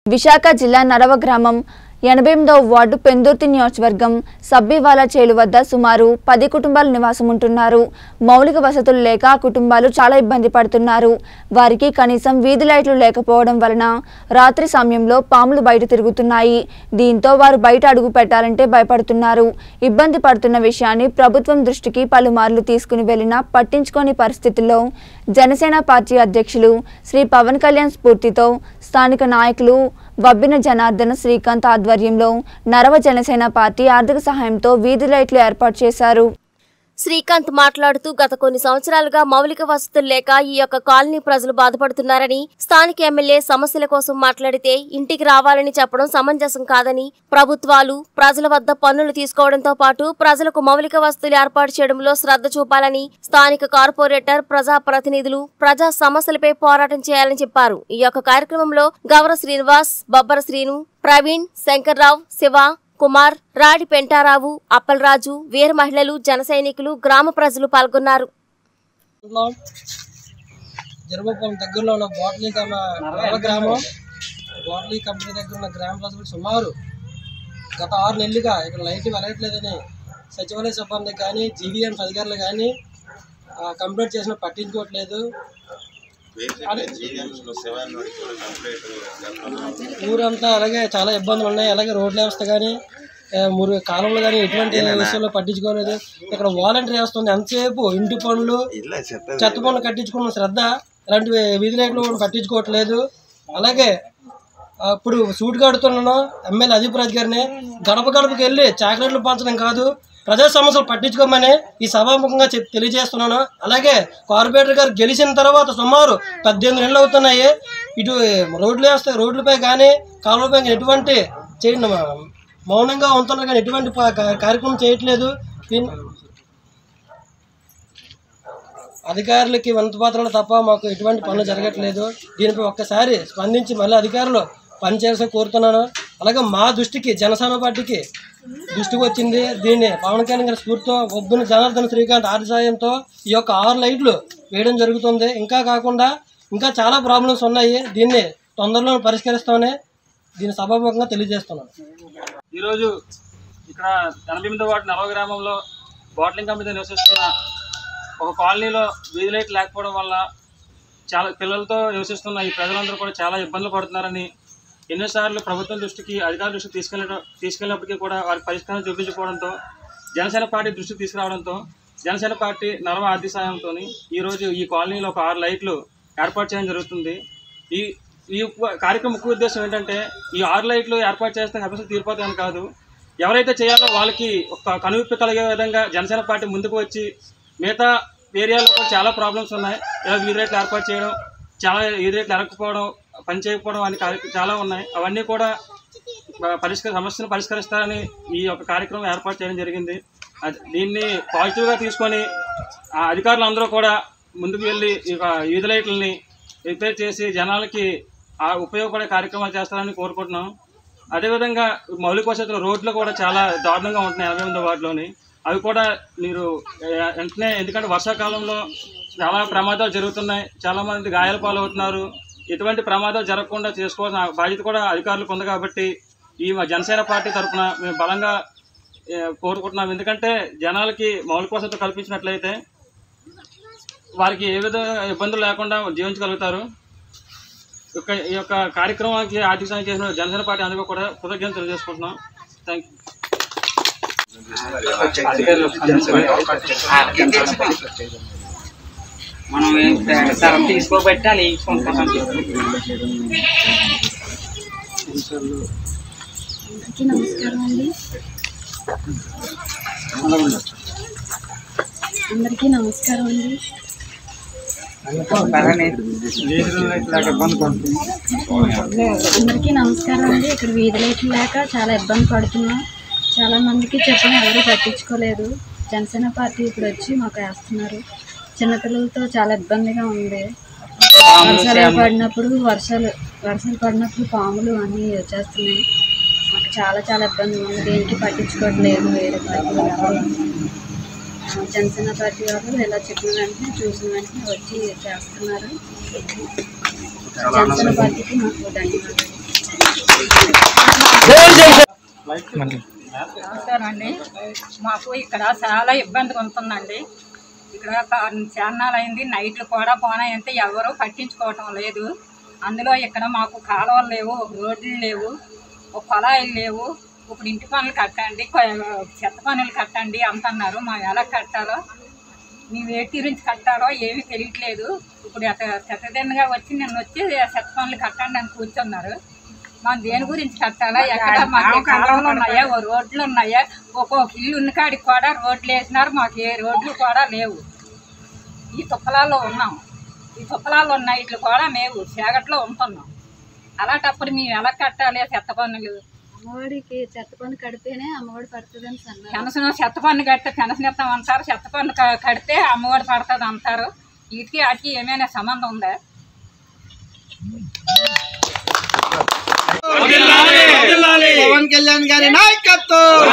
విశాఖ జిల్లా నరవ గ్రామం ఎనభై ఎనిమిదవ వార్డు పెందుర్తి నియోజకవర్గం సబ్బివాల చేలు వద్ద సుమారు పది కుటుంబాలు నివాసం ఉంటున్నారు మౌలిక వసతులు లేక ఆ కుటుంబాలు చాలా ఇబ్బంది పడుతున్నారు వారికి కనీసం వీధి లైట్లు లేకపోవడం వలన రాత్రి సమయంలో పాములు బయట తిరుగుతున్నాయి దీంతో వారు బయట అడుగు పెట్టాలంటే భయపడుతున్నారు ఇబ్బంది పడుతున్న విషయాన్ని ప్రభుత్వం దృష్టికి పలుమార్లు తీసుకుని వెళ్లినా పట్టించుకోని పరిస్థితుల్లో జనసేన పార్టీ అధ్యక్షులు శ్రీ పవన్ కళ్యాణ్ స్ఫూర్తితో స్థానిక నాయకులు వబ్బిన జనార్దన శ్రీకాంత్ ఆధ్వర్యంలో నరవ జనసేన పార్టీ ఆర్థిక సహాయంతో వీధి లైట్లు ఏర్పాటు చేశారు శ్రీకాంత్ మాట్లాడుతూ గత కొన్ని సంవత్సరాలుగా మౌలిక వసతులు లేక ఈ యొక్క కాలనీ ప్రజలు బాధపడుతున్నారని స్థానిక ఎమ్మెల్యే సమస్యల కోసం మాట్లాడితే ఇంటికి రావాలని చెప్పడం సమంజసం కాదని ప్రభుత్వాలు ప్రజల వద్ద పన్నులు తీసుకోవడంతో పాటు ప్రజలకు మౌలిక వసతులు ఏర్పాటు చేయడంలో శ్రద్ధ చూపాలని స్థానిక కార్పొరేటర్ ప్రజా ప్రతినిధులు ప్రజా సమస్యలపై పోరాటం చేయాలని చెప్పారు ఈ యొక్క కార్యక్రమంలో గౌర శ్రీనివాస్ బొబ్బర శ్రీను ప్రవీణ్ శంకర్రావు శివ కుమార్ రాడి పెంటారావు అప్పలరాజు వీర మహిళలు జన సైనికులు గ్రామ ప్రజలు పాల్గొన్నారు ఉన్నాం జరుమపురం దగ్గరలో ఉన్న బాటలీ నవ గ్రామం బాటలీ కంపెనీ దగ్గర ఉన్న గ్రామ ప్రజలు సుమారు గత ఆరు నెలలుగా ఇక్కడ లైట్ వెలగట్లేదని సచివాలయ సిబ్బంది కానీ జీవీఎంస్ అధికారులు కానీ కంప్లైంట్ చేసిన పట్టించుకోవట్లేదు ఊరంతా అలాగే చాలా ఇబ్బందులు ఉన్నాయి అలాగే రోడ్ల వ్యవస్థ కానీ ఆ, మురు కాలంలో కానీ ఎటువంటి విషయంలో పట్టించుకోలేదు ఇక్కడ వాలంటీర్ వస్తుంది ఎంతసేపు ఇంటి పనులు చెత్త పనులు కట్టించుకున్న శ్రద్ధ ఇలాంటి వీధి లైట్లు కూడా పట్టించుకోవట్లేదు అలాగే అప్పుడు సూట్ కడుతున్నాను ఎమ్మెల్యే అదీప్ రాజ్ గారిని గడప గడపకి వెళ్ళి చాక్లెట్లు పంచడం కాదు ప్రజా సమస్యలు పట్టించుకోమని ఈ సభాముఖంగా చెప్పి తెలియజేస్తున్నాను అలాగే కార్పొరేటర్ గారు గెలిచిన తర్వాత సుమారు పద్దెనిమిది నెలలు అవుతున్నాయి ఇటు రోడ్లు వేస్తే రోడ్లపై కానీ కాలువపై కానీ ఎటువంటి చేయండి మౌనంగా ఉంటున్నారు కానీ ఎటువంటి ప- కా- కార్యక్రమం చేయట్లేదు దీన్ని అధికారులకి వంతపాత్రలు తప్ప మాకు ఎటువంటి పనులు జరగట్లేదు దీనిపై ఒక్కసారి స్పందించి మళ్ళీ అధికారులు పనిచేయాల్సి కోరుతున్నాను అలాగే మా దృష్టికి జనసేన పార్టీకి దృష్టికి వచ్చింది దీన్ని పవన్ కళ్యాణ్ గారి స్ఫూర్తితో ఒబ్బున జనార్దన్ శ్రీకాంత్ ఆర్థిక సాయంతో ఈ యొక్క ఆరు లైట్లు వేయడం జరుగుతుంది ఇంకా కాకుండా ఇంకా చాలా ప్రాబ్లమ్స్ ఉన్నాయి దీన్ని తొందరలో పరిష్కరిస్తామని దీన్ని సభాముఖంగా తెలియజేస్తున్నాను ఈరోజు ఇక్కడ ఎనభై ఎనిమిదో వార్డు నలవ గ్రామంలో బాట్లింగ్ కంపెనీ నివసిస్తున్న ఒక కాలనీలో వీధి లైట్ లేకపోవడం వల్ల చాలా పిల్లలతో నివసిస్తున్న ఈ ప్రజలందరూ కూడా చాలా ఇబ్బందులు పడుతున్నారని ఎన్నోసార్లు ప్రభుత్వం దృష్టికి అధికారుల దృష్టికి తీసుకెళ్ళడం తీసుకెళ్ళినప్పటికీ కూడా వారికి పరిష్కారం చూపించకపోవడంతో జనసేన పార్టీ దృష్టికి తీసుకురావడంతో జనసేన పార్టీ నరవ ఆర్థిక సాయంతో ఈరోజు ఈ కాలనీలో ఒక ఆరు లైట్లు ఏర్పాటు చేయడం జరుగుతుంది ఈ ఈ ఉప్- కార్యక్రమం ముఖ్య ఉద్దేశం ఏంటంటే ఈ ఆరు లైట్లు ఏర్పాటు చేస్తే సమస్యలు తీరిపోతాయని కాదు ఎవరైతే చేయాలో వాళ్ళకి ఒక కనువిప్పు కలిగే విధంగా జనసేన పార్టీ ముందుకు వచ్చి మిగతా ఏరియాలో కూడా చాలా ప్రాబ్లమ్స్ ఉన్నాయి ఇలా వీధి రేట్లు ఏర్పాటు చేయడం చాలా వీధి రేట్లు ఎరకపోవడం పని చేయకపోవడం అనే కార్య చాలా ఉన్నాయి అవన్నీ కూడా ప- పరిష్కర సమస్యను పరిష్కరిస్తారని ఈ యొక్క కార్యక్రమం ఏర్పాటు చేయడం జరిగింది అది దీన్ని పాజిటివ్గా తీసుకొని ఆ అధికారులు అందరూ కూడా ముందుకు వెళ్ళి ఈ యొక్క వీధి లైట్లని రిపేర్ చేసి జనాలకి ఆ ఉపయోగపడే కార్యక్రమాలు చేస్తారని కోరుకుంటున్నాం అదేవిధంగా మౌలిక వసతులు రోడ్లు కూడా చాలా దారుణంగా ఉంటున్నాయి ఎనభై ఎనిమిదో వార్డులోని అవి కూడా మీరు ఏ, వెంటనే ఎందుకంటే వర్షాకాలంలో చాలా ప్రమాదాలు జరుగుతున్నాయి చాలా మంది గాయాల పాలవుతున్నారు ఎటువంటి ప్రమాదాలు జరగకుండా చేసుకోవాల్సిన బాధ్యత కూడా అధికారులకు ఉంది కాబట్టి ఈ మా జనసేన పార్టీ తరఫున మేము బలంగా ఏ, కోరుకుంటున్నాం ఎందుకంటే జనాలకి మౌలిక వసతులు కల్పించినట్లయితే వారికి ఏ విధంగా ఇబ్బందులు లేకుండా జీవించగలుగుతారు ఈ యొక్క ఈ యొక్క కార్యక్రమానికి ఆర్థిక సాయం చేసిన జనసేన పార్టీ అందరూ కూడా కృతజ్ఞతలు తెలియజేసుకుంటున్నాం థ్యాంక్ యూ మనం సరం తీసుకోబట్టి వాళ్ళు వేయించుకుంటాం అందరికీ నమస్కారం అండి అందరికీ నమస్కారం అండి అందరికీ నమస్కారం అండి ఇక్కడ వీధి లైట్లు లేక చాలా ఇబ్బంది పడుతున్నాం చాలా మందికి చెప్పిన ఎవరు పట్టించుకోలేదు జనసేన పార్టీ ఇప్పుడు వచ్చి మాకు వేస్తున్నారు చిన్నపిల్లలతో చాలా ఇబ్బందిగా ఉంది వర్షాలు పడినప్పుడు వర్షాలు వర్షాలు పడినప్పుడు పాములు అన్నీ వచ్చేస్తున్నాయి మాకు చాలా చాలా ఇబ్బంది ఉంది దేనికి పట్టించుకోవట్లేదు వేరే పార్టీ వాళ్ళు ఆ, జనసేన పార్టీ వాళ్ళు ఇలా చెప్పిన వెంటనే చూసిన వెంటనే వచ్చి చేస్తున్నారు జనసేన పార్టీకి మాకు ధన్యవాదాలు నమస్కారమండి మాకు ఇక్కడ చాలా ఇబ్బందిగా ఉంటుందండి ఇక్కడ చాన్నాలు అయింది నైట్లు కూడా పోనాయంటే ఎవరు పట్టించుకోవటం లేదు అందులో ఇక్కడ మాకు కాలువలు లేవు రోడ్లు లేవు ఒక పొలాయిలు లేవు ఇప్పుడు ఇంటి పనులు కట్టండి కొ- చెత్త పనులు కట్టండి అంటున్నారు మేము ఎలా కట్టాలో మేము ఏ గురించి కట్టాలో ఏమీ తెలియట్లేదు ఇప్పుడు చెత్తదిన్నగా వచ్చి నిన్న వచ్చి చెత్త పనులు కట్టండి అని కూర్చున్నారు మనం దేని గురించి కట్టాలా ఎక్కడ మాకు కాలువలు ఉన్నాయా ఓ రోడ్లు ఉన్నాయా ఒక్కొక్క ఇల్లు ఉన్న కాడికి కూడా రోడ్లు వేసినారు మాకు ఏ రోడ్లు కూడా లేవు ఈ తుప్పలాల్లో ఉన్నాం ఈ తుప్పలాల్లో ఉన్న ఇట్లు కూడా మేము చీకట్లో ఉంటున్నాం అలాంటప్పుడు మేము ఎలా కట్టాలి ఆ చెత్త పన్నులు అమ్మఒడికి చెత్త పన్ను కడితేనే అమ్మఒడి పడుతుందని అన్నారు పెన్షన్ చెత్త పన్ను కడితే పెన్షన్ ఇస్తాం అంటారు చెత్త పన్ను క- కడితే అమ్మఒడి పడుతుంది అంటారు వీటికి వాటికి ఏమైనా సంబంధం ఉందా పవన్ కళ్యాణ్ గారి నాయకత్వం